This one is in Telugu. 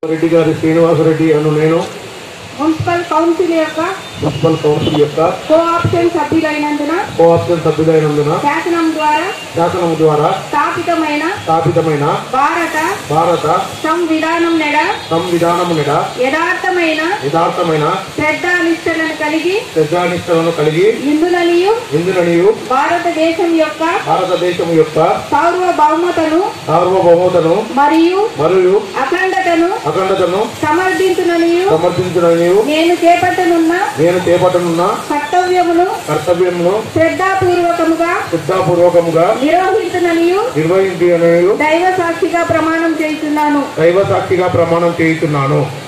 రెడ్డి గారి శ్రీనివాసరెడ్డి అను నేను మున్సిపల్ కౌన్సిల్ యొక్క మున్సిపల్ కౌన్సిల్ యొక్క కోఆప్షన్ సభ్యులైనందున కోఆప్షన్ సభ్యులైనందున శాసనం ద్వారా శాసనం ద్వారా స్థాపితమైన స్థాపితమైన భారత భారత సంవిధానం నెడ సంవిధానము మీద యథార్థమైన యథార్థమైన శ్రద్ధానిష్టలను కలిగి శ్రద్ధానిష్టలను కలిగి ఇందులనియు ఇందుననియు భారతదేశం యొక్క భారతదేశం యొక్క సార్వభౌమతను సార్వభౌమతను మరియు మరియు అఖండతను అఖండతను సమర్థించుననియు సమర్థించడని నేను చేపట్టనున్న నేను చేపట్టనున్న కర్తవ్యమును కర్తవ్యమును శ్రద్ధాపూర్వకముగా శ్రద్ధాపూర్వకముగా నిర్వహించుననియు నిర్వహించి దైవ సాక్షిగా ప్రమాణం చేస్తున్నాను దైవ సాక్షిగా ప్రమాణం చేయుచున్నాను